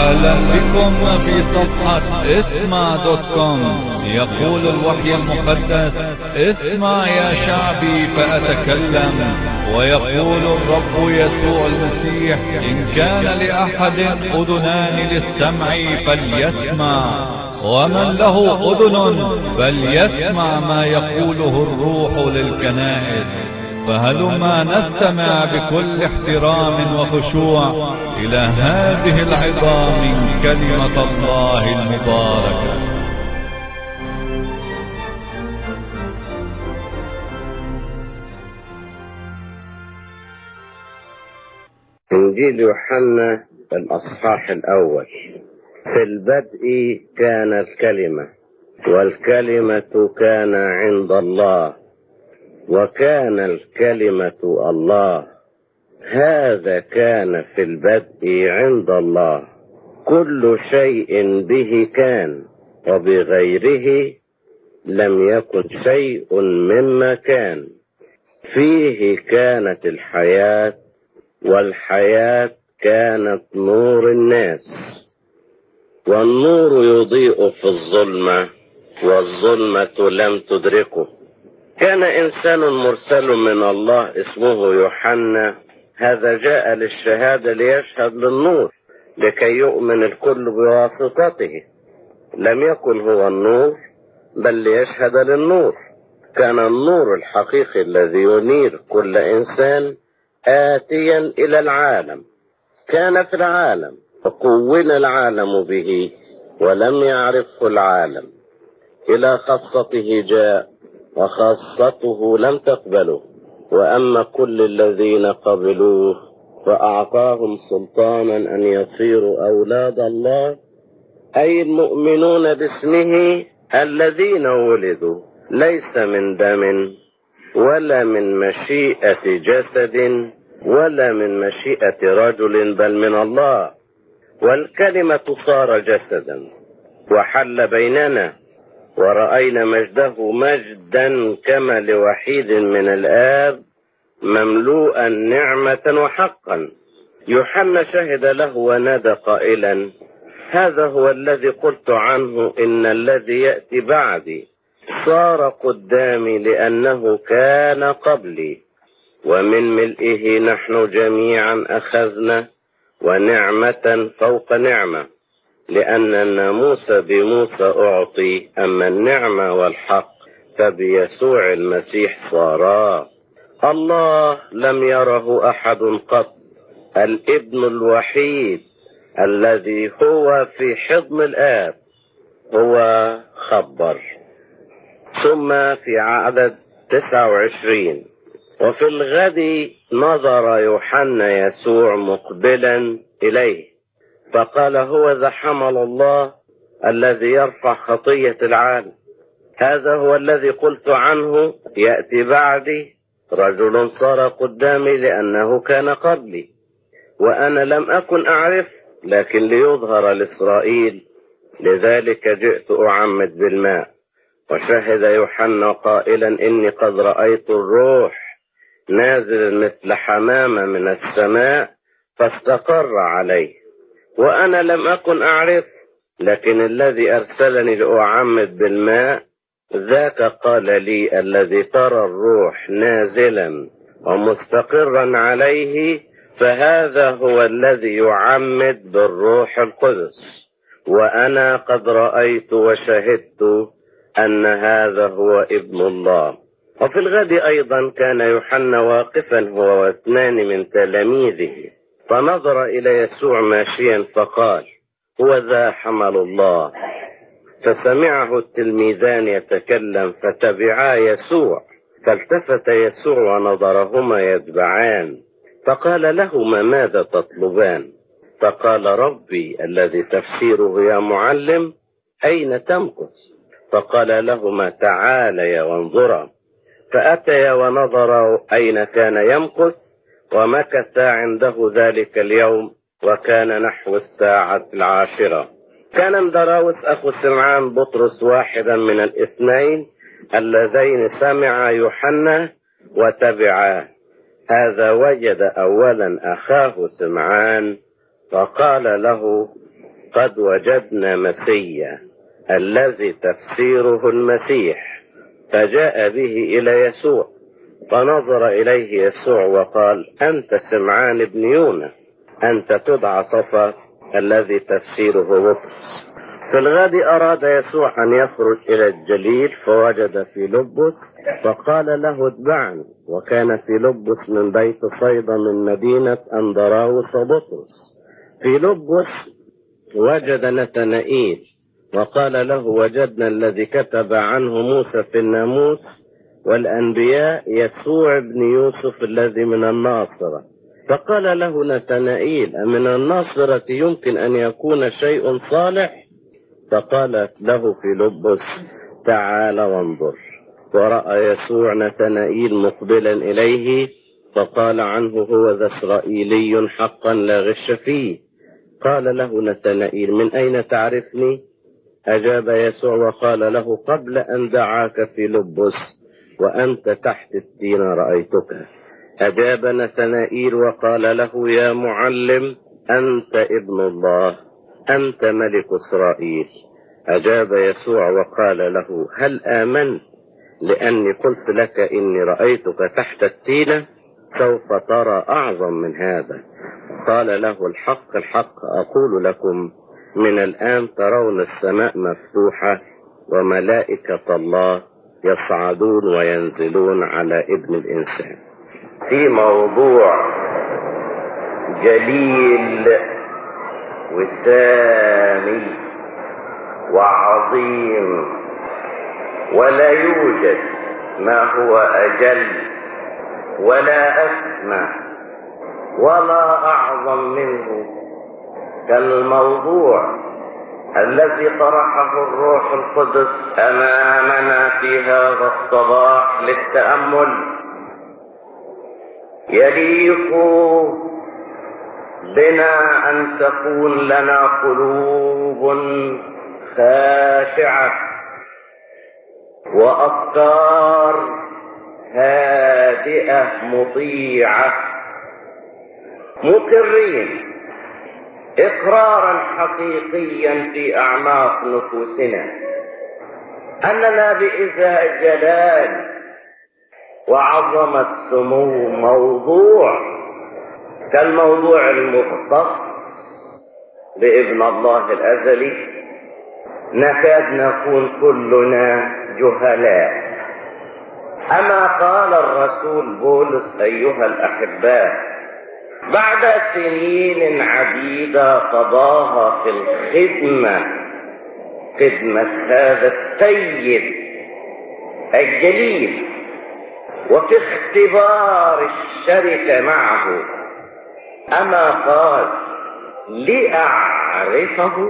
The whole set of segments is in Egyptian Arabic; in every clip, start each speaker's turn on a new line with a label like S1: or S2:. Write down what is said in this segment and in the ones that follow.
S1: اهلا بكم في صفحة اسمع دوت كوم يقول الوحي المقدس اسمع يا شعبي فاتكلم ويقول الرب يسوع المسيح ان كان لاحد اذنان للسمع فليسمع ومن له اذن فليسمع ما يقوله الروح للكنائس فهلما نستمع بكل احترام وخشوع الى هذه العظام من كلمة الله المباركة
S2: إنجيل يوحنا الأصحاح الأول في البدء كان الكلمة والكلمة كان عند الله وكان الكلمة الله هذا كان في البدء عند الله كل شيء به كان وبغيره لم يكن شيء مما كان فيه كانت الحياة والحياة كانت نور الناس والنور يضيء في الظلمة والظلمة لم تدركه كان إنسان مرسل من الله اسمه يوحنا هذا جاء للشهادة ليشهد للنور لكي يؤمن الكل بواسطته لم يكن هو النور بل ليشهد للنور كان النور الحقيقي الذي ينير كل إنسان آتيا إلى العالم كان في العالم فكون العالم به ولم يعرفه العالم إلى خاصته جاء وخاصته لم تقبله وأما كل الذين قبلوه فأعطاهم سلطانا أن يصيروا أولاد الله أي المؤمنون باسمه الذين ولدوا ليس من دم ولا من مشيئة جسد ولا من مشيئة رجل بل من الله والكلمة صار جسدا وحل بيننا ورأينا مجده مجدا كما لوحيد من الآب مملوءا نعمة وحقا يوحنا شهد له ونادى قائلا هذا هو الذي قلت عنه إن الذي يأتي بعدي صار قدامي لأنه كان قبلي ومن ملئه نحن جميعا أخذنا ونعمة فوق نعمة لأن الناموس بموسى أعطي أما النعمة والحق فبيسوع المسيح صارا الله لم يره أحد قط الابن الوحيد الذي هو في حضن الآب هو خبر ثم في عدد 29 وفي الغد نظر يوحنا يسوع مقبلا إليه فقال هو ذا حمل الله الذي يرفع خطية العالم هذا هو الذي قلت عنه يأتي بعدي رجل صار قدامي لأنه كان قبلي وأنا لم أكن أعرف لكن ليظهر لإسرائيل لذلك جئت أعمد بالماء وشهد يوحنا قائلا إني قد رأيت الروح نازل مثل حمامة من السماء فاستقر عليه وأنا لم أكن أعرف لكن الذي أرسلني لأعمد بالماء ذاك قال لي الذي ترى الروح نازلا ومستقرا عليه فهذا هو الذي يعمد بالروح القدس وأنا قد رأيت وشهدت أن هذا هو ابن الله وفي الغد أيضا كان يوحنا واقفا هو واثنان من تلاميذه فنظر إلى يسوع ماشيا فقال هو ذا حمل الله فسمعه التلميذان يتكلم فتبعا يسوع فالتفت يسوع ونظرهما يتبعان فقال لهما ماذا تطلبان فقال ربي الذي تفسيره يا معلم أين تمكث فقال لهما تعاليا وانظرا فأتيا ونظرا أين كان يمكث ومكث عنده ذلك اليوم وكان نحو الساعة العاشرة كان اندراوس أخو سمعان بطرس واحدا من الاثنين اللذين سمعا يوحنا وتبعاه هذا وجد أولا أخاه سمعان فقال له قد وجدنا مسيا الذي تفسيره المسيح فجاء به إلى يسوع فنظر إليه يسوع وقال أنت سمعان بن يونا أنت تدعى صفا الذي تفسيره بطرس في الغد أراد يسوع أن يخرج إلى الجليل فوجد في لبس فقال له اتبعني وكان في لبس من بيت صيدا من مدينة أندراوس وبطرس في لبس وجد نتنائيل وقال له وجدنا الذي كتب عنه موسى في الناموس والأنبياء يسوع بن يوسف الذي من الناصرة فقال له نتنائيل أمن الناصرة يمكن أن يكون شيء صالح فقال له في لبس تعال وانظر ورأى يسوع نتنائيل مقبلا إليه فقال عنه هو ذا إسرائيلي حقا لا غش فيه قال له نتنائيل من أين تعرفني أجاب يسوع وقال له قبل أن دعاك في لبس وأنت تحت التين رأيتك أجاب نتنائيل وقال له يا معلم أنت ابن الله أنت ملك إسرائيل أجاب يسوع وقال له هل آمنت لأني قلت لك إني رأيتك تحت التينة سوف ترى أعظم من هذا قال له الحق الحق أقول لكم من الآن ترون السماء مفتوحة وملائكة الله يصعدون وينزلون على ابن الإنسان في موضوع جليل وسامي وعظيم ولا يوجد ما هو أجل ولا أسمى ولا أعظم منه كالموضوع الذي طرحه الروح القدس أمامنا في هذا الصباح للتأمل يليق بنا أن تكون لنا قلوب خاشعة وأفكار هادئة مطيعة مقرين إقرارا حقيقيا في أعماق نفوسنا أننا بإزاء جلال وعظمة سمو موضوع كالموضوع المختص بابن الله الأزلي نكاد نكون كلنا جهلاء أما قال الرسول بولس أيها الأحباء بعد سنين عديدة قضاها في الخدمة خدمة هذا السيد الجليل وفي اختبار الشركة معه أما قال لأعرفه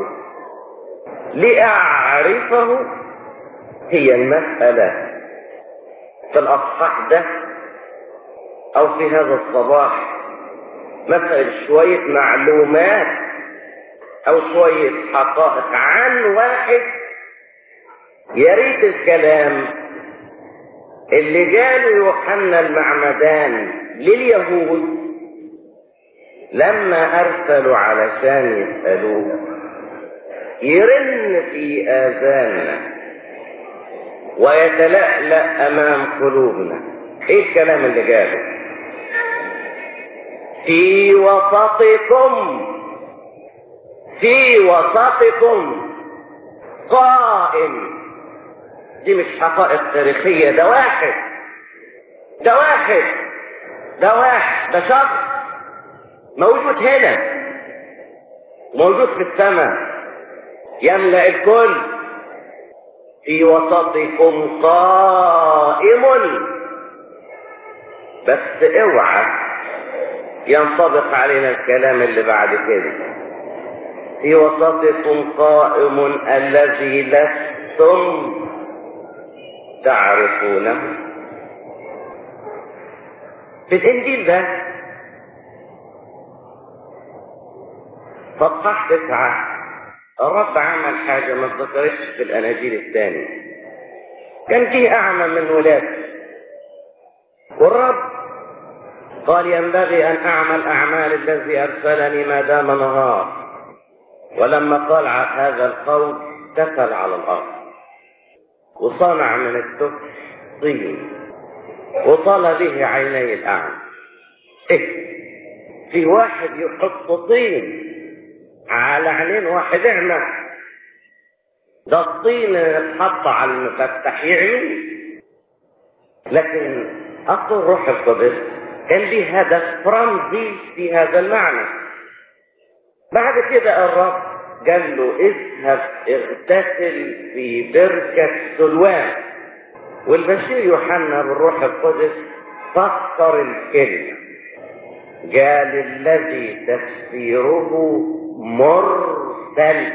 S2: لأعرفه هي المسألة في الأصحاح ده أو في هذا الصباح مثلا شوية معلومات أو شوية حقائق عن واحد يا ريت الكلام اللي قاله يوحنا المعمدان لليهود لما أرسلوا علشان يسألوه يرن في آذاننا ويتلألأ أمام قلوبنا إيه الكلام اللي قاله في وسطكم في وسطكم قائم دي مش حقائق تاريخية ده واحد ده واحد ده واحد ده شخص موجود هنا موجود في السماء يملأ الكل في وسطكم قائم بس اوعى ينطبق علينا الكلام اللي بعد كده في وسطكم قائم الذي لستم تعرفونه في الانجيل ده صفحة تسعة الرب عمل حاجة ما اتذكرتش في الأناجيل الثانية كان فيه أعمى من ولاده والرب قال ينبغي أن أعمل أعمال الذي أرسلني ما دام نهار ولما قال هذا القول تفل على الأرض وصنع من التفل طين وطال به عيني الأعمى إيه في واحد يحط طين على عينين واحد اعمى ده الطين اتحط على المفتح يعمي لكن أصل الروح القدس كان ليه هدف رمزي في هذا المعنى بعد كده الرب قال له اذهب اغتسل في بركة سلوان والبشير يوحنا بالروح القدس فسر الكلمة قال الذي تفسيره مرسل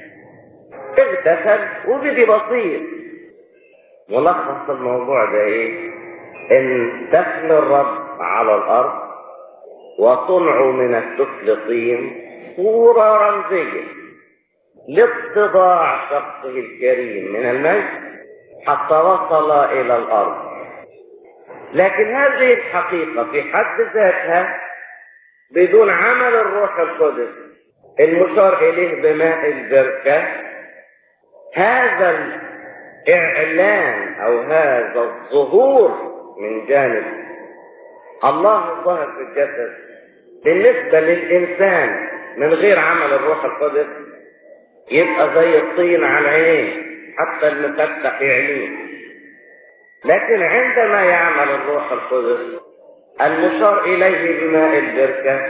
S2: اغتسل وبدي بسيط ملخص الموضوع ده ايه ان دفن الرب على الارض وصنعه من السفل طين صورة رمزية لاتضاع شخصه الكريم من المجد حتى وصل الى الارض لكن هذه الحقيقة في حد ذاتها بدون عمل الروح القدس المشار اليه بماء البركة هذا الاعلان او هذا الظهور من جانب الله الظاهر في الجسد بالنسبة للإنسان من غير عمل الروح القدس يبقى زي الطين على عينيه حتى المفتح يعليه لكن عندما يعمل الروح القدس المشار إليه بماء البركة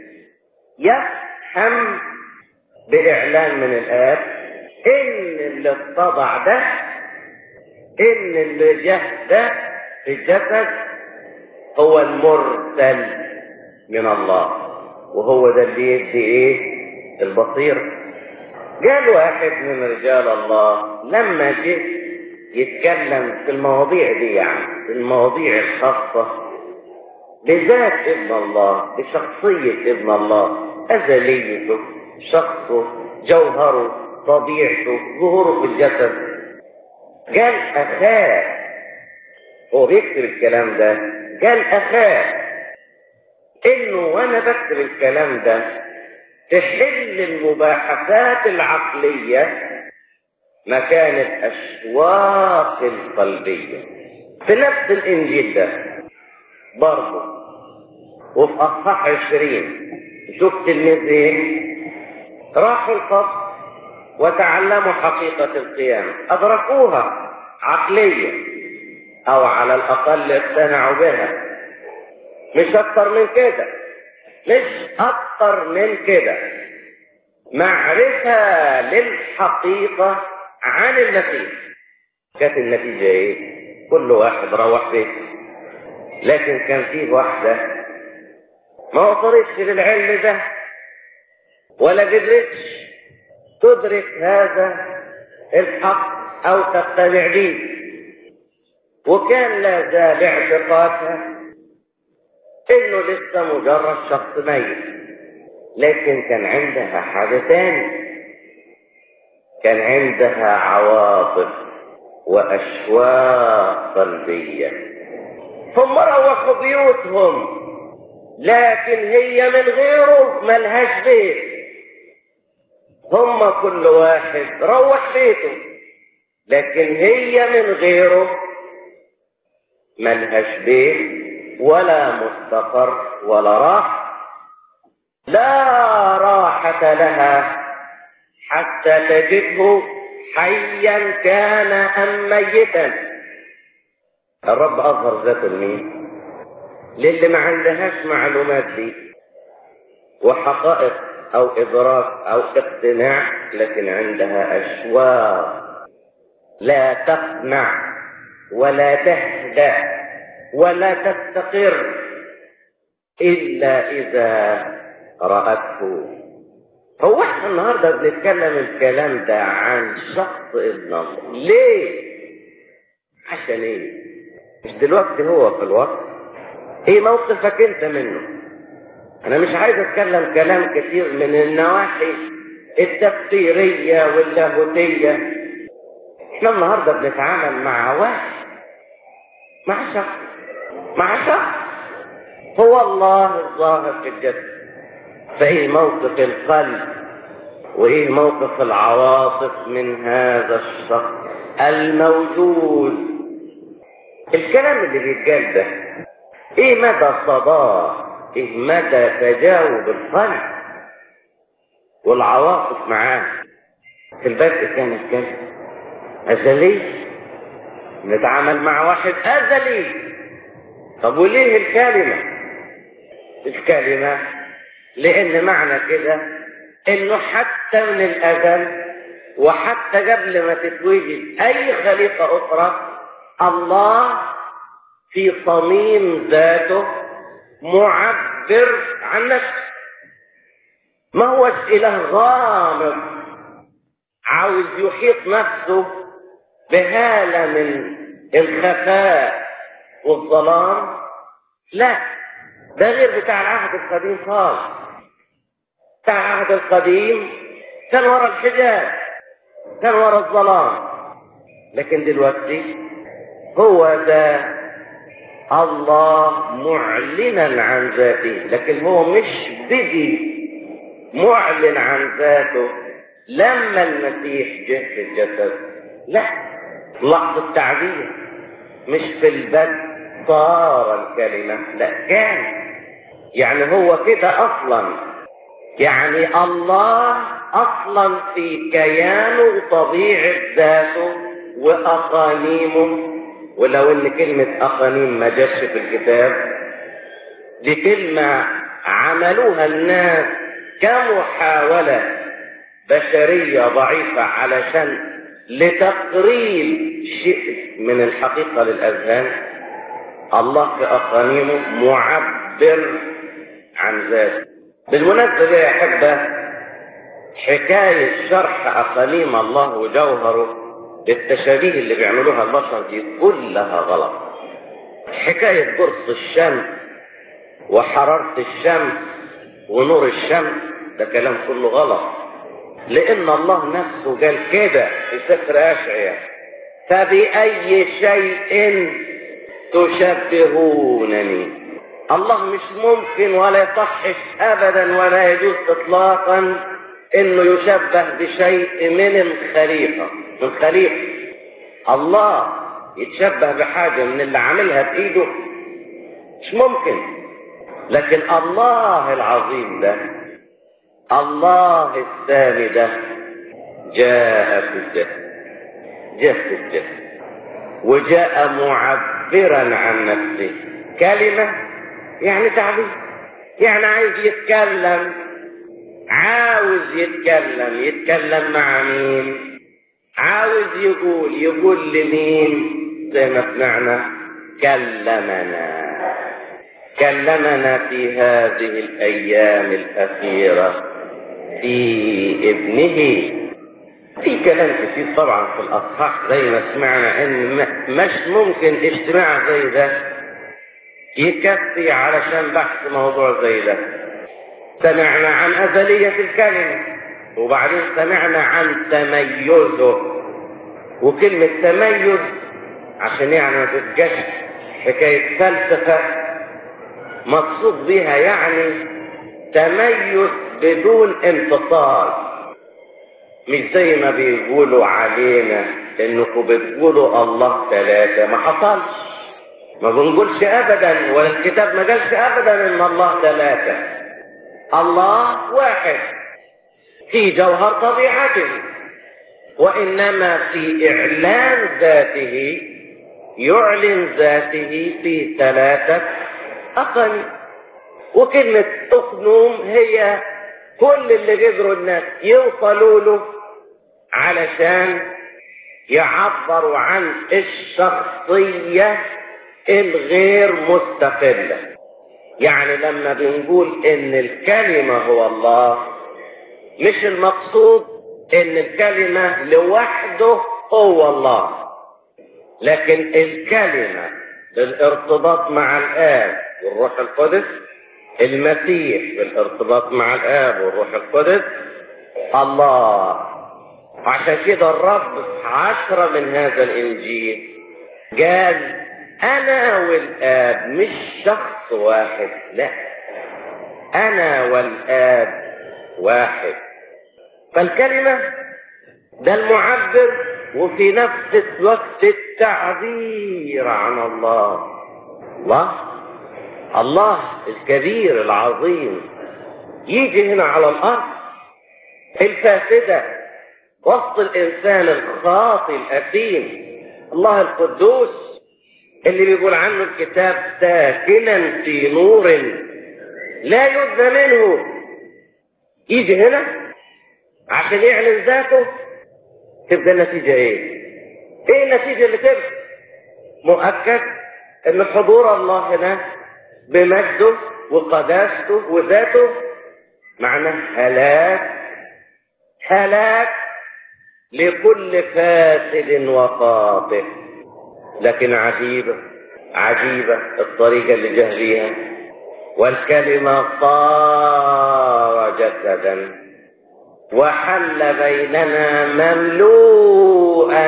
S2: يفهم بإعلان من الآب إن اللي اتضع ده إن اللي جه ده في الجسد هو المرسل من الله وهو ده اللي يدي ايه البصير قال واحد من رجال الله لما جه يتكلم في المواضيع دي يعني في المواضيع الخاصة بذات ابن الله بشخصية ابن الله أزليته شخصه جوهره طبيعته ظهوره في الجسد قال أخاه هو بيكتب الكلام ده قال أخاه إنه وأنا بكتب الكلام ده تحل المباحثات العقلية مكان الأشواق القلبية في نفس الإنجيل ده برضه وفي أصحاح عشرين شوف تلميذين راحوا القبر وتعلموا حقيقة القيامة أدركوها عقليا أو على الأقل اقتنعوا بها مش أكتر من كده مش أكتر من كده معرفة للحقيقة عن المسيح كانت النتيجة ايه؟ كل واحد روح بيته لكن كان فيه واحدة ما وصلتش للعلم ده ولا قدرتش تدرك هذا الحق او تقتنع به وكان لا زال اعتقادها انه لسه مجرد شخص ميت لكن كان عندها حاجة تاني كان عندها عواطف واشواق قلبية هم روحوا بيوتهم لكن هي من غيره ملهاش بيت هم كل واحد روح بيته لكن هي من غيره ملهاش بيت ولا مستقر ولا راحة لا راحة لها حتى تجده حيا كان أم ميتا الرب أظهر ذاته لمين للي ما عندهاش معلومات دي وحقائق أو إدراك أو اقتناع لكن عندها أشواق لا تقنع ولا تهدأ ولا تستقر إلا إذا رأته هو احنا النهارده بنتكلم الكلام ده عن شخص ابن الله ليه؟ عشان ايه؟ مش دلوقتي هو في الوقت ايه موقفك انت منه؟ انا مش عايز اتكلم كلام كثير من النواحي التفسيرية واللاهوتية احنا النهارده بنتعامل مع واحد مع شخص مع شخص هو الله الظاهر في الجسد فايه موقف القلب وايه موقف العواطف من هذا الشخص الموجود الكلام اللي بيتقال ده ايه مدى صداه ايه مدى تجاوب القلب والعواطف معاه في البدء كانت كده ازلي نتعامل مع واحد ازلي طب وليه الكلمه الكلمه لان معنى كده انه حتى من الازل وحتى قبل ما تتوجد اي خليقه اخرى الله في صميم ذاته معبر عن نفسه ما هوش اله غامض عاوز يحيط نفسه بهاله من الخفاء والظلام لا ده غير بتاع العهد القديم خالص بتاع العهد القديم كان ورا الحجاب كان ورا الظلام لكن دلوقتي هو ده الله معلنا عن ذاته لكن هو مش بدي معلن عن ذاته لما المسيح جه في الجسد لا لحظة تعبير مش في البدء صار الكلمة لا كان يعني هو كده أصلا يعني الله أصلا في كيانه وطبيعة ذاته وأقانيمه ولو ان كلمة اقانيم ما جاتش في الكتاب دي كلمة عملوها الناس كمحاولة بشرية ضعيفة علشان لتقريب شيء من الحقيقة للأذهان الله في أقانيمه معبر عن ذاته بالمناسبة يا أحبة حكاية شرح أقانيم الله وجوهره بالتشابيه اللي بيعملوها البشر دي كلها غلط حكاية قرص الشمس وحرارة الشمس ونور الشمس ده كلام كله غلط لأن الله نفسه قال كده في سفر أشعيا فبأي شيء تشبهونني الله مش ممكن ولا يصحش أبدا ولا يجوز إطلاقا انه يشبه بشيء من الخليقة من خليقة الله يتشبه بحاجة من اللي عاملها بإيده مش ممكن لكن الله العظيم ده الله الثاني ده جاء في الجسد جاء في الجسد وجاء معبرا عن نفسه كلمة يعني تعبير يعني عايز يتكلم عاوز يتكلم يتكلم مع مين عاوز يقول يقول لمين زي ما سمعنا كلمنا كلمنا في هذه الايام الاخيره في ابنه في كلام كتير طبعا في الاصحاح زي ما سمعنا ان مش ممكن اجتماع زي ده يكفي علشان بحث موضوع زي ده سمعنا عن أزلية الكلمة وبعدين سمعنا عن تميزه وكلمة تميز عشان يعني ما تبقاش حكاية فلسفة مقصود بها يعني تميز بدون انفصال مش زي ما بيقولوا علينا انكم بتقولوا الله ثلاثة ما حصلش ما بنقولش ابدا ولا الكتاب ما قالش ابدا ان الله ثلاثة الله واحد في جوهر طبيعته وانما في اعلان ذاته يعلن ذاته في ثلاثة أقل وكلمة أقنوم هي كل اللي قدروا الناس يوصلوا له علشان يعبروا عن الشخصية الغير مستقلة يعني لما بنقول ان الكلمة هو الله مش المقصود ان الكلمة لوحده هو الله لكن الكلمة بالارتباط مع الآب والروح القدس المسيح بالارتباط مع الآب والروح القدس الله عشان كده الرب في عشرة من هذا الإنجيل قال أنا والآب مش شخص واحد لا أنا والآب واحد فالكلمة ده المعبر وفي نفس الوقت التعبير عن الله الله الله الكبير العظيم يجي هنا على الأرض الفاسدة وسط الإنسان الخاطي الأثيم الله القدوس اللي بيقول عنه الكتاب ساكنا في نور لا يؤذى منه يجي هنا عشان يعلن ذاته تبقى النتيجة ايه؟ ايه النتيجة اللي تبقى؟ مؤكد ان حضور الله هنا بمجده وقداسته وذاته معناه هلاك هلاك لكل فاسد وخاطئ لكن عجيبة عجيبة الطريقة اللي جه بيها والكلمة صار جسدا وحل بيننا مملوءا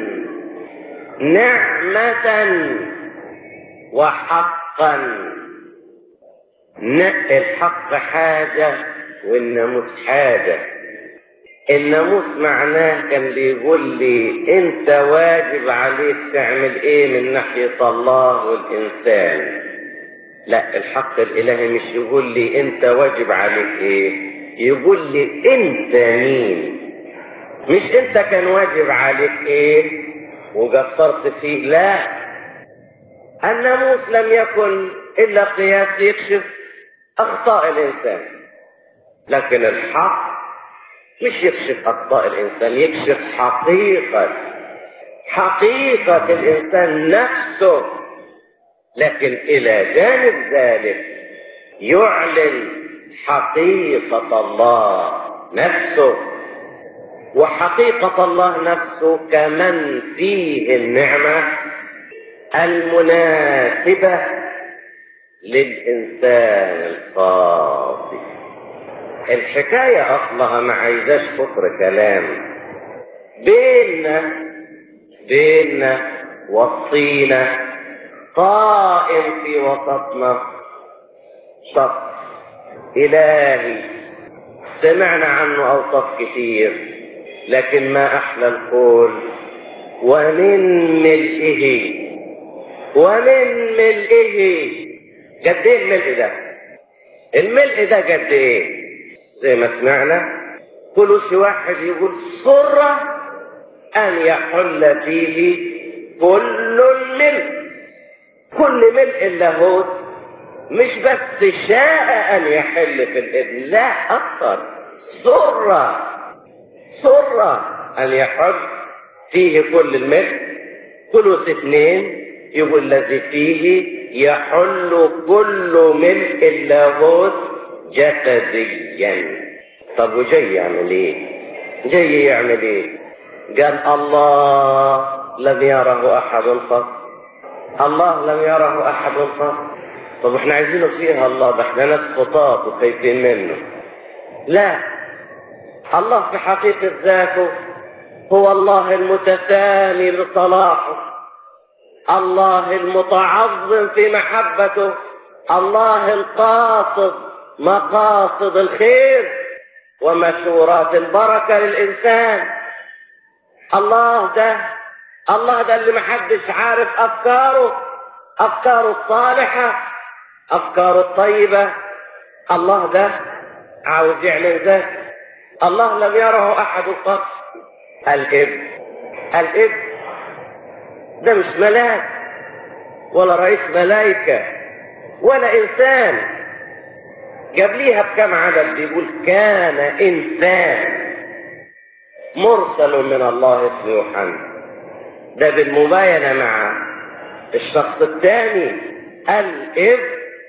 S2: نعمة وحقا الحق حاجة والناموس حاجة الناموس معناه كان بيقول لي انت واجب عليك تعمل ايه من ناحية الله والانسان لا الحق الالهي مش يقول لي انت واجب عليك ايه يقول لي انت مين مش انت كان واجب عليك ايه وقصرت فيه لا الناموس لم يكن الا قياس يكشف اخطاء الانسان لكن الحق مش يكشف اخطاء الانسان يكشف حقيقة حقيقة الانسان نفسه لكن الى جانب ذلك يعلن حقيقة الله نفسه وحقيقة الله نفسه كمن فيه النعمة المناسبة للإنسان الخاطئ الحكاية أصلها ما عايزاش كتر كلام بيننا بيننا وصينا قائم في وسطنا شخص إلهي سمعنا عنه أوصاف كثير لكن ما أحلى القول ومن ملئه ومن ملئه قد ايه الملء ده الملء ده قد ايه زي ما سمعنا كل واحد يقول سرة أن يحل فيه كل الملء كل ملء اللاهوت مش بس شاء أن يحل في الابن لا أكثر سرة سرة أن يحل فيه كل الملء ثلث اثنين يقول الذي فيه يحل كل ملء اللاهوت جسديا طب وجاي يعمل ايه جاي يعمل ايه قال الله لم يره احد قط الله لم يره احد قط طب احنا عايزينه فيها الله ده احنا ناس خطاط وخايفين منه لا الله في حقيقة ذاته هو الله المتسامي بصلاحه الله المتعظم في محبته الله القاصد مقاصد الخير ومشورات البركة للإنسان الله ده الله ده اللي محدش عارف أفكاره أفكاره الصالحة أفكاره الطيبة الله ده عاوز يعلن ذاته الله لم يره أحد قط الابن الابن ده مش ملاك ولا رئيس ملايكة ولا إنسان قبليها بكم عدد بيقول كان إنسان مرسل من الله اسمه يوحنا ده بالمباينة مع الشخص الثاني الابن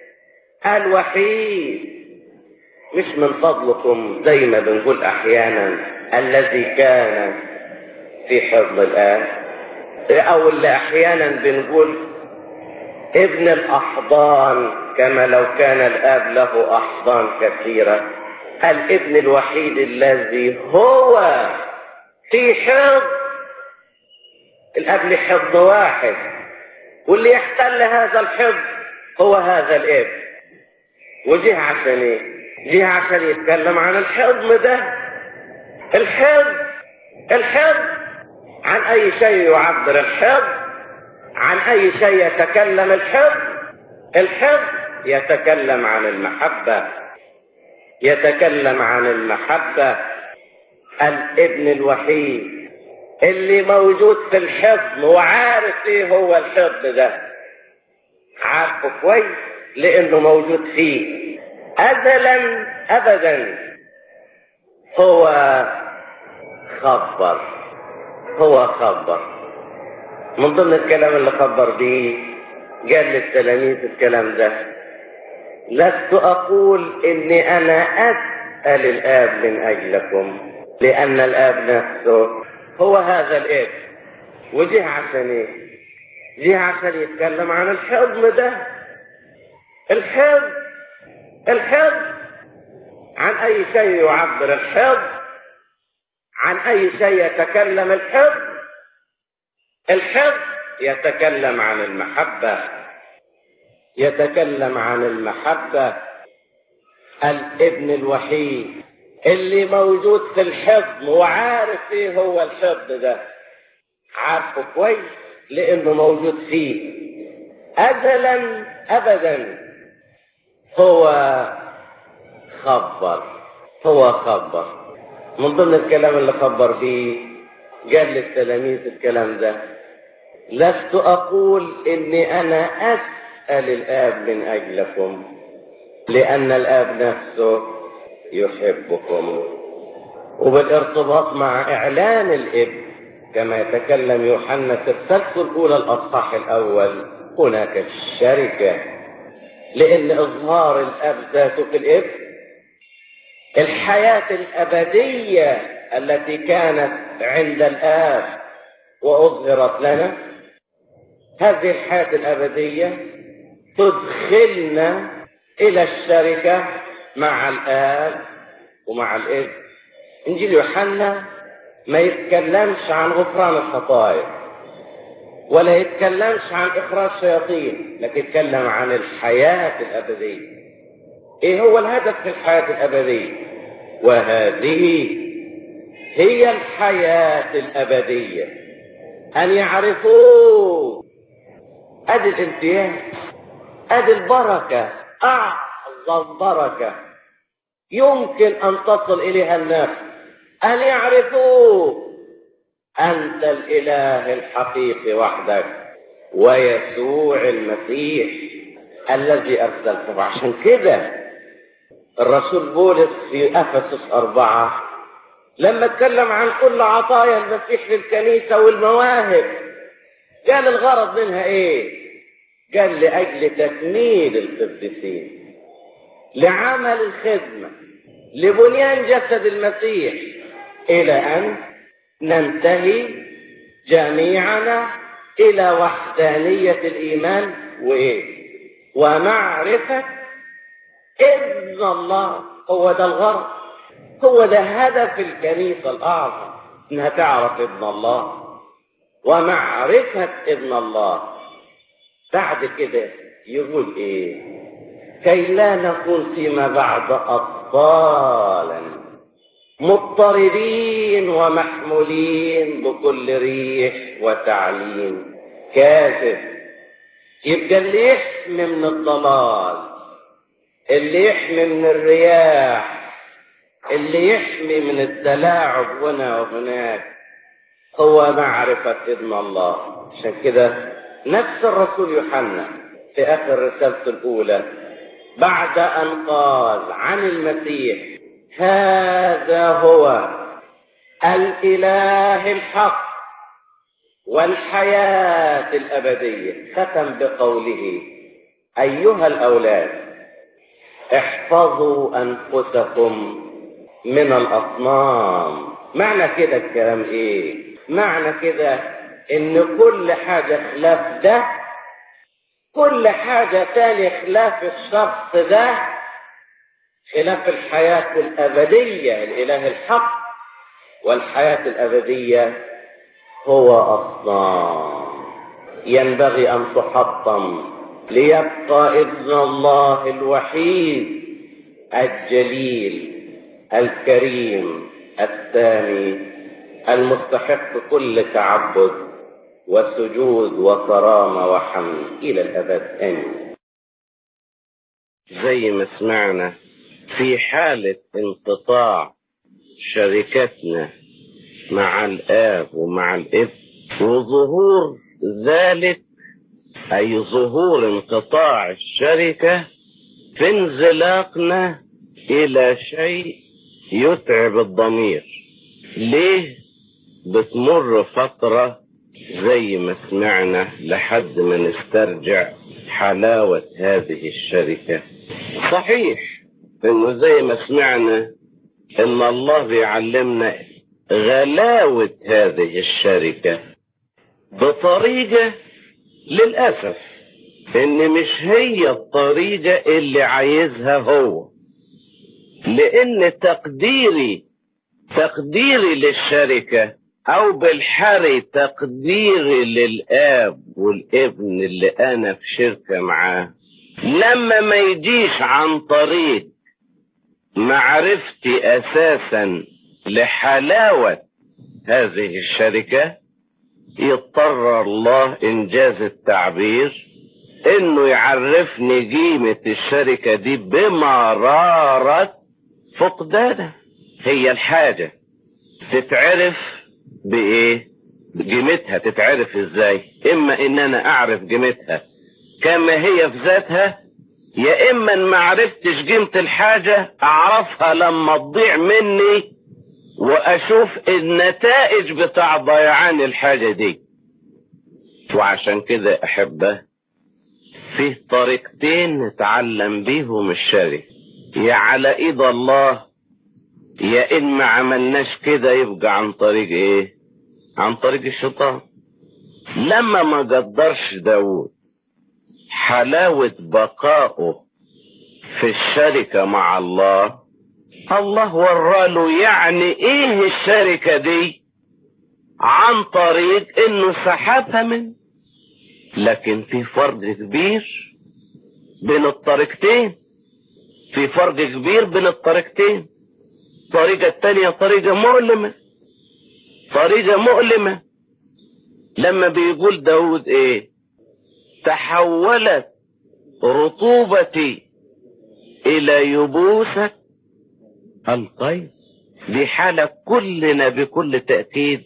S2: الوحيد مش من فضلكم زي ما بنقول احيانا الذي كان في حفظ الاب او اللي احيانا بنقول ابن الاحضان كما لو كان الاب له احضان كثيره الابن الوحيد الذي هو في حفظ الاب له حفظ واحد واللي يحتل هذا الحفظ هو هذا الابن وجه عشان ايه جه عشان يتكلم عن الحضن ده الحفظ الحفظ عن اي شيء يعبر الحفظ عن اي شيء يتكلم الحفظ الحفظ يتكلم عن المحبة يتكلم عن المحبة الابن الوحيد اللي موجود في الحضن وعارف ايه هو الحضن ده عارفه كويس لانه موجود فيه ازلا ابدا هو خبر هو خبر من ضمن الكلام اللي خبر به قال للتلاميذ الكلام ده لست اقول اني انا اسال الاب من اجلكم لان الاب نفسه هو هذا الاب وجه عشان ايه جه عشان يتكلم عن الحضن ده الحضن الحضن عن اي شيء يعبر الحضن عن اي شيء يتكلم الحضن الحضن يتكلم عن المحبة يتكلم عن المحبة الابن الوحيد اللي موجود في الحضن وعارف ايه هو الحضن ده عارفه كويس لانه موجود فيه ازلا ابدا هو خبر هو خبر من ضمن الكلام اللي خبر فيه قال للتلاميذ الكلام ده لست اقول اني انا اسال الاب من اجلكم لان الاب نفسه يحبكم وبالارتباط مع اعلان الابن كما يتكلم يوحنا في الرسالة الاولى الاصحاح الاول هناك الشركه لان اظهار الاب ذاته في الابن الحياه الابديه التي كانت عند الاب واظهرت لنا هذه الحياه الابديه تدخلنا الى الشركه مع الاب ومع الابن انجيل يوحنا ما يتكلمش عن غفران الخطايا ولا يتكلمش عن اخراج شياطين لكن يتكلم عن الحياه الابديه ايه هو الهدف في الحياه الابديه وهذه هي الحياه الابديه ان يعرفوه ادي الامتياز ادي البركه اعظم بركه يمكن ان تصل اليها النفس ان يعرفوه انت الاله الحقيقي وحدك ويسوع المسيح الذي ارسلته عشان كده الرسول بولس في افسس اربعه لما اتكلم عن كل عطايا المسيح للكنيسه والمواهب قال الغرض منها ايه قال لاجل تكميل القديسين لعمل الخدمه لبنيان جسد المسيح الى ان ننتهي جميعنا الى وحدانيه الايمان وايه ومعرفه ابن الله هو ده الغرض هو ده هدف الكنيسه الاعظم انها تعرف ابن الله ومعرفه ابن الله بعد كده يقول ايه كي لا نكون فيما بعد اطفالا مضطربين ومحمولين بكل ريح وتعليم كاذب يبقى اللي يحمي من الضلال اللي يحمي من الرياح اللي يحمي من التلاعب هنا وهناك هو معرفة ابن الله عشان كده نفس الرسول يوحنا في آخر رسالته الأولى بعد أن قال عن المسيح هذا هو الإله الحق والحياة الأبدية ختم بقوله أيها الأولاد احفظوا أنفسكم من الأصنام معنى كده الكلام إيه معنى كده إن كل حاجة خلاف ده كل حاجة تاني خلاف الشخص ده خلاف الحياة الأبدية الإله الحق والحياة الأبدية هو أصنام ينبغي أن تحطم ليبقى ابن الله الوحيد الجليل الكريم الثاني المستحق كل تعبد وسجود وكرامة وحمد إلى الأبد آمين زي ما سمعنا في حالة انقطاع شركتنا مع الآب ومع الابن وظهور ذلك أي ظهور انقطاع الشركة في انزلاقنا إلى شيء يتعب الضمير ليه بتمر فترة زي ما سمعنا لحد ما نسترجع حلاوة هذه الشركة صحيح انه زي ما سمعنا ان الله بيعلمنا غلاوة هذه الشركة بطريقة للأسف ان مش هي الطريقة اللي عايزها هو لان تقديري تقديري للشركة او بالحري تقديري للاب والابن اللي انا في شركة معاه لما ما يجيش عن طريق معرفتي اساسا لحلاوة هذه الشركة يضطر الله انجاز التعبير انه يعرفني قيمة الشركة دي بمرارة فقدانها هي الحاجة تتعرف بايه قيمتها تتعرف ازاي اما ان انا اعرف قيمتها كما هي في ذاتها يا اما ان ما عرفتش قيمة الحاجة اعرفها لما تضيع مني واشوف النتائج بتاع ضيعان الحاجة دي وعشان كده احبه فيه طريقتين نتعلم بيهم الشرك يا على ايد الله يا ان ما عملناش كده يبقى عن طريق ايه عن طريق الشيطان لما ما قدرش داود حلاوة بقائه في الشركة مع الله الله وراله يعني ايه الشركة دي عن طريق انه سحبها من لكن في فرق كبير بين الطريقتين في فرق كبير بين الطريقتين الطريقة التانية طريقة مؤلمة طريقة مؤلمة لما بيقول داود ايه تحولت رطوبتي الى يبوسة الطيب دي حالة كلنا بكل تأكيد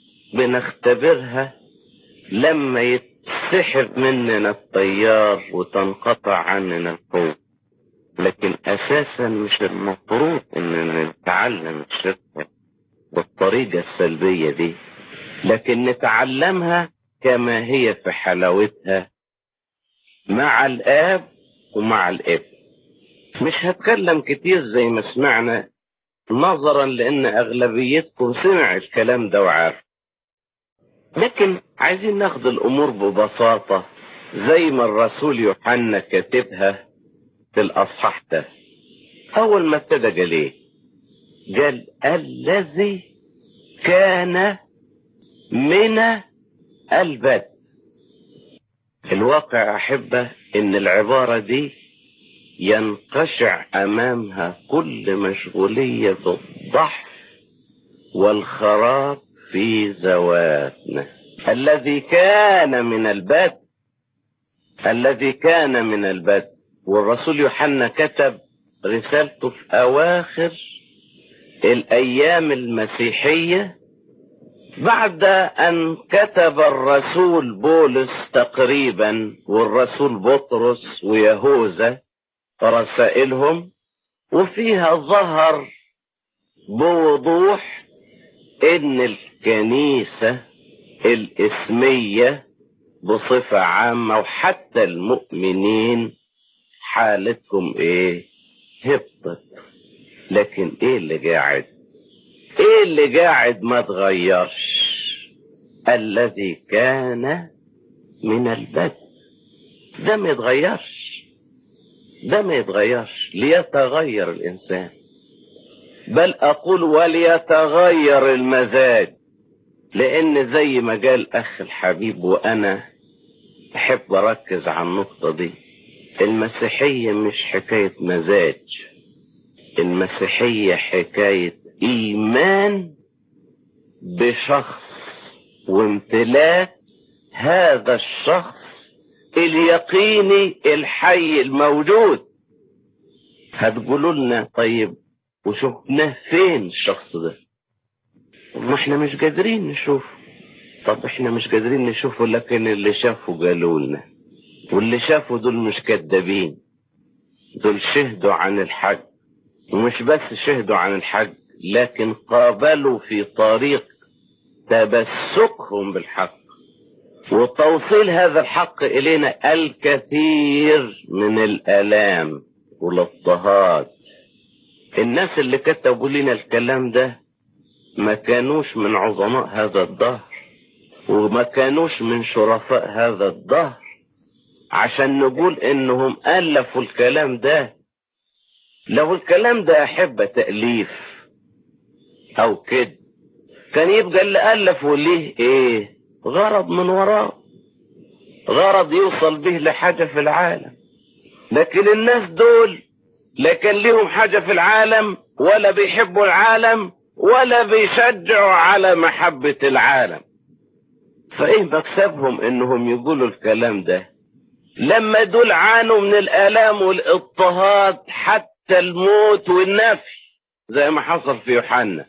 S2: بنختبرها لما يتسحب مننا الطيار وتنقطع عننا القوة لكن اساسا مش المفروض اننا نتعلم الشركة بالطريقة السلبية دي لكن نتعلمها كما هي في حلاوتها مع الاب ومع الابن مش هتكلم كتير زي ما سمعنا نظرا لان اغلبيتكم سمع الكلام ده وعارف لكن عايزين ناخد الامور ببساطة زي ما الرسول يوحنا كاتبها في الاصحاح ده اول ما ابتدى قال ايه قال الذي كان من البدء الواقع احبه ان العبارة دي ينقشع امامها كل مشغولية بالضحك والخراب في ذواتنا الذي كان من البدء الذي كان من البدء والرسول يوحنا كتب رسالته في اواخر الايام المسيحيه بعد ان كتب الرسول بولس تقريبا والرسول بطرس ويهوذا رسائلهم وفيها ظهر بوضوح ان الكنيسة الاسمية بصفة عامة وحتى المؤمنين حالتهم ايه هبطت لكن ايه اللي قاعد ايه اللي قاعد ما تغيرش الذي كان من البدء ده ما يتغيرش ده ما يتغيرش ليتغير الانسان بل اقول وليتغير المزاج لان زي ما قال اخ الحبيب وانا احب اركز على النقطة دي المسيحية مش حكاية مزاج المسيحية حكاية ايمان بشخص وامتلاك هذا الشخص اليقيني الحي الموجود هتقولوا لنا طيب وشفناه فين الشخص ده ما احنا مش قادرين نشوف طب احنا مش قادرين نشوفه لكن اللي شافوا قالوا لنا واللي شافوا دول مش كذابين دول شهدوا عن الحج ومش بس شهدوا عن الحج لكن قابلوا في طريق تبسكهم بالحق وتوصيل هذا الحق إلينا الكثير من الآلام والاضطهاد الناس اللي كتبوا لنا الكلام ده ما كانوش من عظماء هذا الدهر وما كانوش من شرفاء هذا الدهر عشان نقول انهم الفوا الكلام ده لو الكلام ده احب تأليف او كده كان يبقى اللي الفه ليه ايه غرض من وراه غرض يوصل به لحاجة في العالم لكن الناس دول لا كان لهم حاجة في العالم ولا بيحبوا العالم ولا بيشجعوا على محبة العالم فايه مكسبهم انهم يقولوا الكلام ده لما دول عانوا من الالام والاضطهاد حتى الموت والنفي زي ما حصل في يوحنا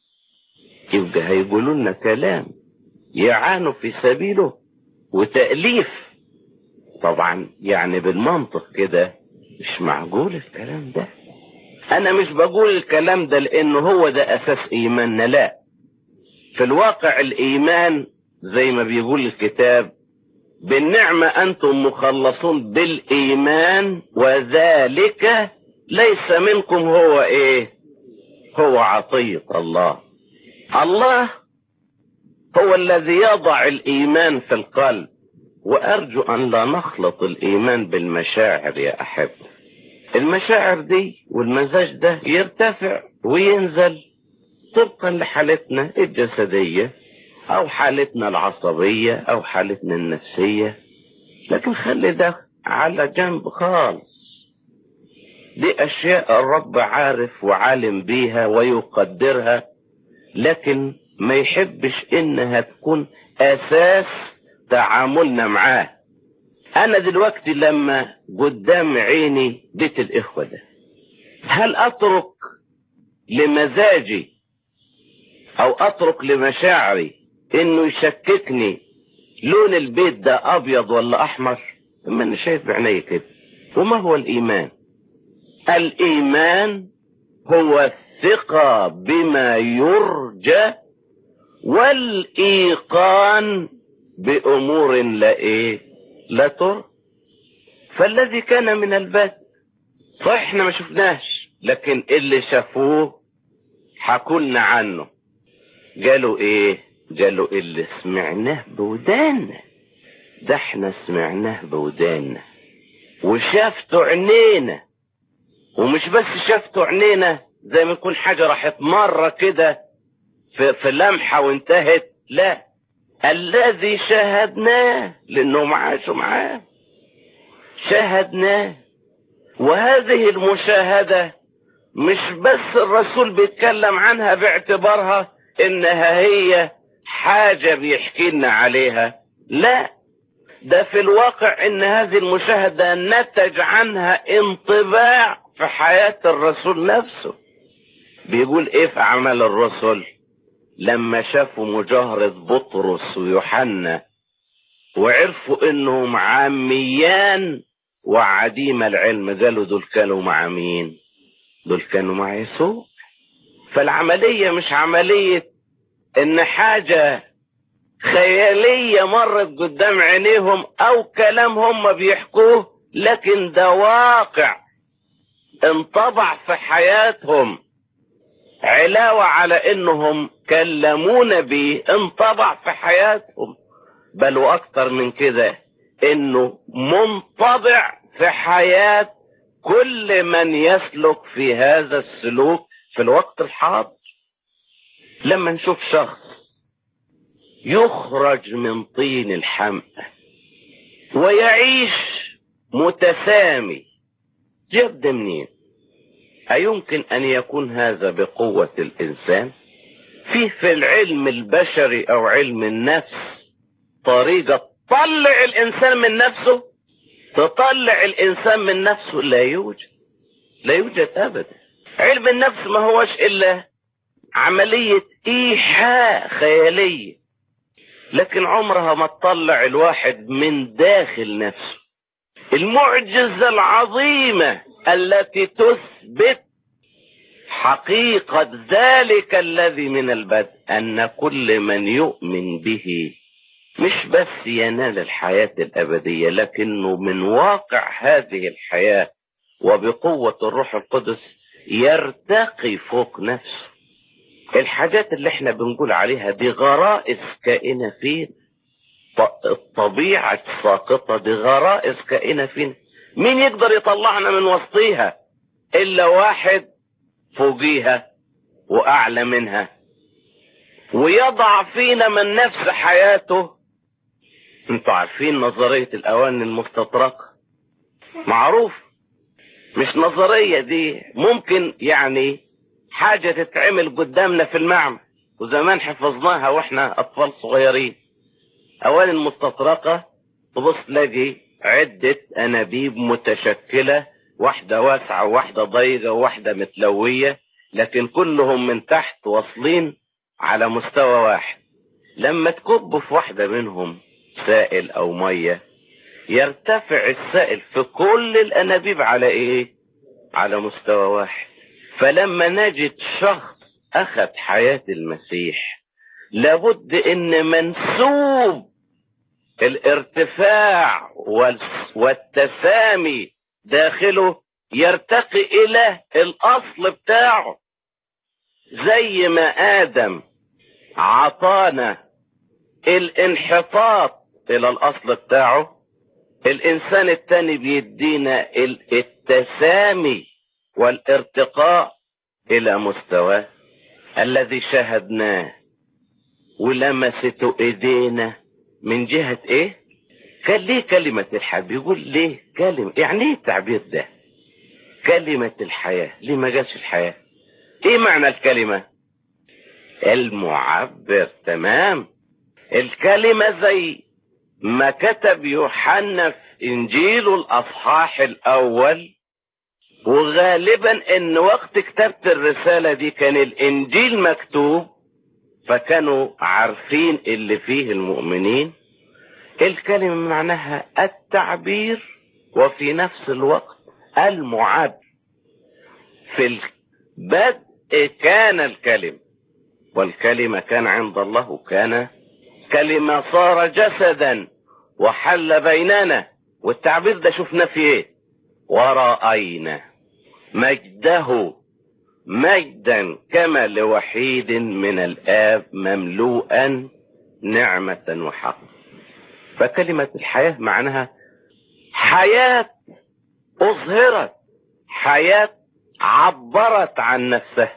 S2: يبقى هيقولوا لنا كلام يعانوا في سبيله وتأليف طبعا يعني بالمنطق كده مش معقول الكلام ده انا مش بقول الكلام ده لانه هو ده اساس ايماننا لا في الواقع الايمان زي ما بيقول الكتاب بالنعمة انتم مخلصون بالايمان وذلك ليس منكم هو ايه هو عطية الله الله هو الذي يضع الايمان في القلب وارجو ان لا نخلط الايمان بالمشاعر يا احب المشاعر دي والمزاج ده يرتفع وينزل طبقا لحالتنا الجسدية او حالتنا العصبية او حالتنا النفسية لكن خلي ده على جنب خالص دي اشياء الرب عارف وعالم بيها ويقدرها لكن ما يحبش انها تكون اساس تعاملنا معاه انا دلوقتي لما قدام عيني بيت الاخوة ده هل اترك لمزاجي او اترك لمشاعري انه يشككني لون البيت ده ابيض ولا احمر ما انا شايف بعيني كده وما هو الايمان الايمان هو الثقة بما يرجى والايقان بامور لا ايه لا ترى فالذي كان من البدء صحيح احنا ما شفناش لكن اللي شافوه حكولنا عنه قالوا ايه قالوا اللي سمعناه بودانا ده احنا سمعناه بودانا وشافته عينينا ومش بس شافته عينينا زي ما يكون حاجة راحت مرة كده في, في لمحة وانتهت لا الذي شاهدناه لانهم عاشوا معاه شاهدناه وهذه المشاهدة مش بس الرسول بيتكلم عنها باعتبارها انها هي حاجة بيحكي لنا عليها لا ده في الواقع ان هذه المشاهدة نتج عنها انطباع في حياة الرسول نفسه بيقول ايه في اعمال الرسل لما شافوا مجاهرة بطرس ويوحنا وعرفوا انهم عاميان وعديم العلم قالوا دول كانوا مع مين دول كانوا مع يسوع فالعملية مش عملية ان حاجة خيالية مرت قدام عينيهم او كلام هم بيحكوه لكن ده واقع انطبع في حياتهم علاوة على انهم كلمونا بيه انطبع في حياتهم بل واكتر من كده انه منطبع في حياة كل من يسلك في هذا السلوك في الوقت الحاضر لما نشوف شخص يخرج من طين الحمأة ويعيش متسامي جاب ده منين أيمكن أن يكون هذا بقوة الإنسان فيه في العلم البشري أو علم النفس طريقة تطلع الإنسان من نفسه تطلع الإنسان من نفسه لا يوجد لا يوجد أبدا علم النفس ما هوش إلا عملية إيحاء خيالية لكن عمرها ما تطلع الواحد من داخل نفسه المعجزة العظيمة التي تثبت حقيقة ذلك الذي من البدء أن كل من يؤمن به مش بس ينال الحياة الأبدية لكنه من واقع هذه الحياة وبقوة الروح القدس يرتقي فوق نفسه الحاجات اللي احنا بنقول عليها دي غرائز كائنة فين الطبيعة الساقطة دي غرائز كائنة فين مين يقدر يطلعنا من وسطيها الا واحد فوقيها واعلى منها ويضع فينا من نفس حياته انتوا عارفين نظرية الاواني المستطرقة معروف مش نظرية دي ممكن يعني حاجة تتعمل قدامنا في المعمل وزمان حفظناها واحنا اطفال صغيرين اواني المستطرقة تبص تلاقي عدة انابيب متشكلة واحدة واسعة وواحدة ضيقة وواحدة متلوية لكن كلهم من تحت واصلين على مستوى واحد لما تكب في واحدة منهم سائل او مية يرتفع السائل في كل الانابيب على ايه على مستوى واحد فلما نجد شخص اخذ حياة المسيح لابد ان منسوب الارتفاع والتسامي داخله يرتقي الى الاصل بتاعه زي ما ادم عطانا الانحطاط الى الاصل بتاعه الانسان التاني بيدينا التسامي والارتقاء الى مستواه الذي شاهدناه ولمسته ايدينا من جهة ايه كان ليه كلمة الحياة بيقول ليه كلمة يعني ايه التعبير ده كلمة الحياة ليه ما جاش الحياة ايه معنى الكلمة المعبر تمام الكلمة زي ما كتب يوحنا في انجيله الاصحاح الاول وغالبا ان وقت كتابة الرسالة دي كان الانجيل مكتوب فكانوا عارفين اللي فيه المؤمنين الكلمة معناها التعبير وفي نفس الوقت المعبر في البدء كان الكلمة والكلمة كان عند الله وكان كلمة صار جسدا وحل بيننا والتعبير ده شفنا في ايه ورأينا مجده مجدا كما لوحيد من الآب مملوءا نعمة وحق فكلمة الحياة معناها حياة أظهرت حياة عبرت عن نفسها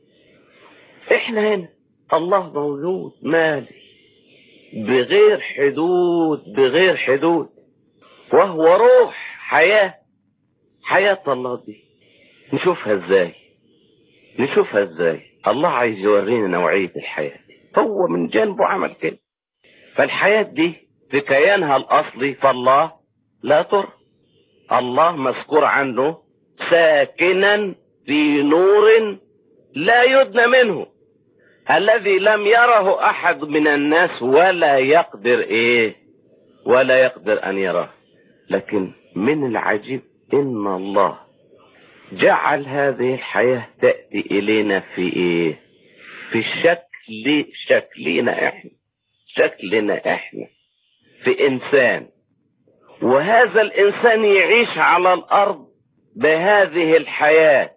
S2: احنا هنا الله موجود مالي بغير حدود بغير حدود وهو روح حياة حياة الله دي نشوفها ازاي نشوفها ازاي الله عايز يورينا نوعية الحياة دي هو من جانبه عمل كده فالحياة دي في كيانها الأصلي فالله لا ترى الله مذكور عنه ساكنا في نور لا يدنى منه الذي لم يره أحد من الناس ولا يقدر إيه ولا يقدر أن يراه لكن من العجيب إن الله جعل هذه الحياة تأتي إلينا في إيه في شكل شكلنا إحنا شكلنا إحنا في إنسان وهذا الإنسان يعيش على الأرض بهذه الحياة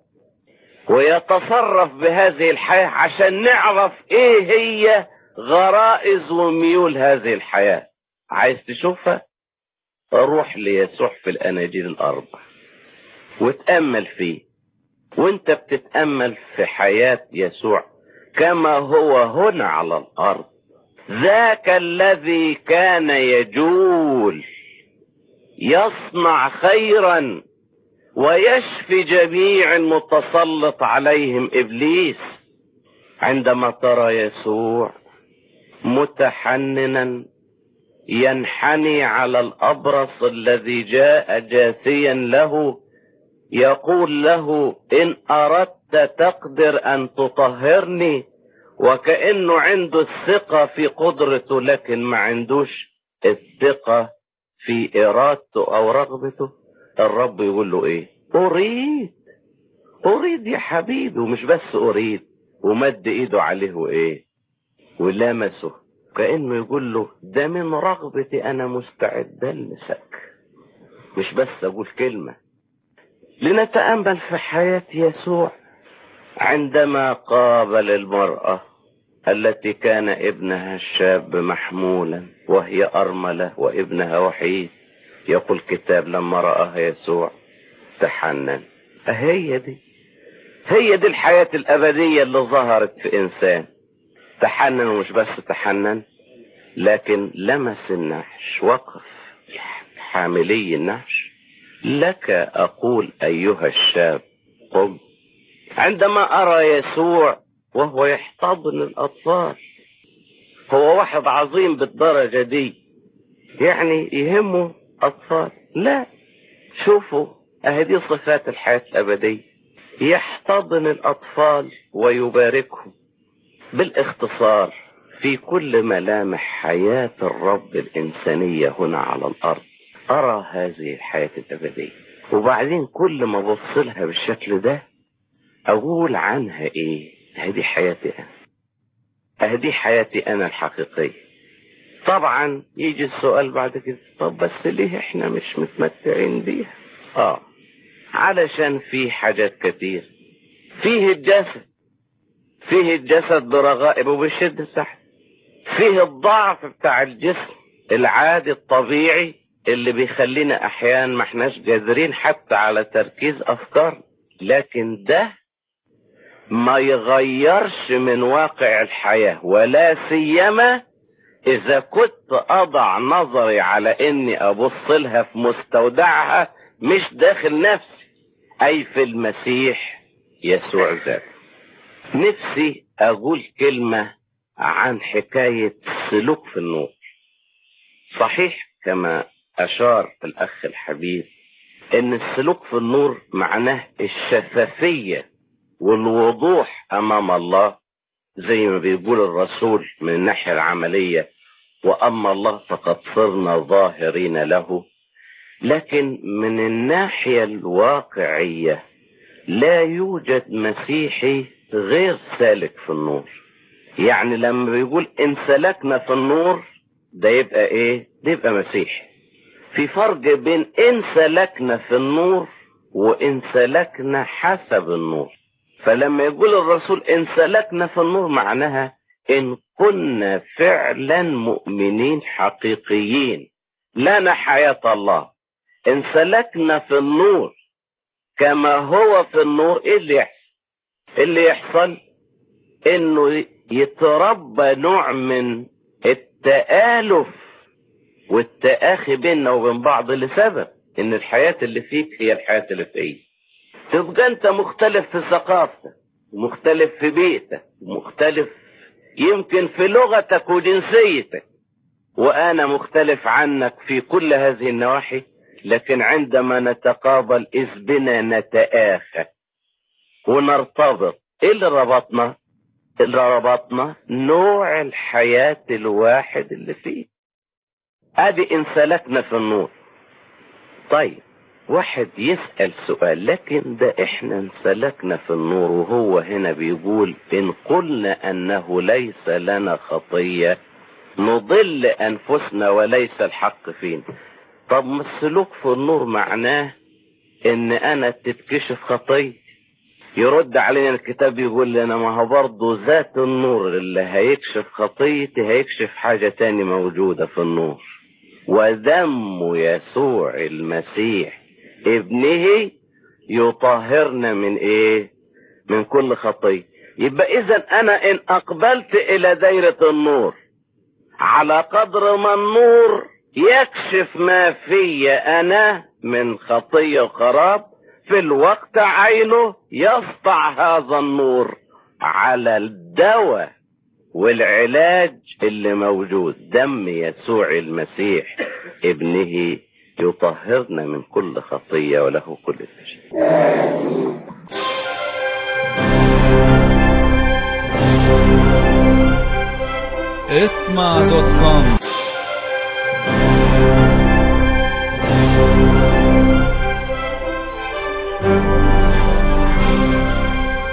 S2: ويتصرف بهذه الحياة عشان نعرف إيه هي غرائز وميول هذه الحياة عايز تشوفها روح ليسوع في الأناجيل الأربع وتأمل فيه وانت بتتأمل في حياة يسوع كما هو هنا على الأرض ذاك الذي كان يجول يصنع خيرا ويشفي جميع المتسلط عليهم ابليس عندما ترى يسوع متحننا ينحني على الابرص الذي جاء جاثيا له يقول له ان اردت تقدر ان تطهرني وكانه عنده الثقه في قدرته لكن ما عندوش الثقه في ارادته او رغبته الرب يقول له ايه اريد اريد يا حبيبي ومش بس اريد ومد ايده عليه وايه ولمسه كانه يقول له ده من رغبتي انا مستعد المسك مش بس اقول كلمه لنتامل في حياه يسوع عندما قابل المراه التي كان ابنها الشاب محمولا وهي ارمله وابنها وحيد يقول كتاب لما رآها يسوع تحنن هي دي هي دي الحياة الأبدية اللي ظهرت في إنسان تحنن ومش بس تحنن لكن لمس النحش وقف حاملي النحش لك أقول أيها الشاب قم عندما أرى يسوع وهو يحتضن الأطفال هو واحد عظيم بالدرجة دي يعني يهمه أطفال لا شوفوا أهدي صفات الحياة الأبدية يحتضن الأطفال ويباركهم بالاختصار في كل ملامح حياة الرب الإنسانية هنا على الأرض أرى هذه الحياة الأبدية وبعدين كل ما ببص لها بالشكل ده أقول عنها إيه هذه حياتي أنا هذه حياتي أنا الحقيقية طبعا يجي السؤال بعد كده طب بس ليه احنا مش متمتعين بيها اه علشان في حاجات كتير فيه الجسد فيه الجسد برغائبه وبالشدة تحت فيه الضعف بتاع الجسم العادي الطبيعي اللي بيخلينا احيانا ما احناش قادرين حتى على تركيز افكار لكن ده ما يغيرش من واقع الحياة ولا سيما اذا كنت اضع نظري على اني ابص لها في مستودعها مش داخل نفسي اي في المسيح يسوع ذاته نفسي اقول كلمة عن حكاية سلوك في النور صحيح كما اشار الاخ الحبيب ان السلوك في النور معناه الشفافية والوضوح امام الله زي ما بيقول الرسول من الناحية العملية وأما الله فقد صرنا ظاهرين له لكن من الناحية الواقعية لا يوجد مسيحي غير سالك في النور يعني لما بيقول إن سلكنا في النور ده يبقى إيه ده يبقى مسيحي في فرق بين إن سلكنا في النور وإن سلكنا حسب النور فلما يقول الرسول إن سلكنا في النور معناها إن كنا فعلا مؤمنين حقيقيين لنا حياة الله إن سلكنا في النور كما هو في النور إيه اللي يحصل؟ اللي يحصل إنه يتربى نوع من التآلف والتآخي بيننا وبين بعض لسبب إن الحياة اللي فيك هي الحياة اللي فيا تبقى أنت مختلف في ثقافتك مختلف في بيئتك مختلف يمكن في لغتك وجنسيتك وانا مختلف عنك في كل هذه النواحي لكن عندما نتقابل اذ بنا نتآخى ونرتبط ايه اللي ربطنا اللي ربطنا نوع الحياة الواحد اللي فيه ادي ان سلكنا في النور طيب واحد يسأل سؤال لكن ده احنا انسلكنا في النور وهو هنا بيقول ان قلنا انه ليس لنا خطية نضل انفسنا وليس الحق فينا طب ما السلوك في النور معناه ان انا تتكشف خطية يرد علينا الكتاب يقول لنا ما هو برضه ذات النور اللي هيكشف خطيتي هيكشف حاجة تاني موجودة في النور ودم يسوع المسيح ابنه يطهرنا من ايه من كل خطية يبقى اذا انا ان اقبلت الى دايرة النور على قدر ما النور يكشف ما في انا من خطية وخراب في الوقت عينه يسطع هذا النور على الدواء والعلاج اللي موجود دم يسوع المسيح ابنه يطهرنا من كل خطية وله كل شيء
S1: اسمع دوت كوم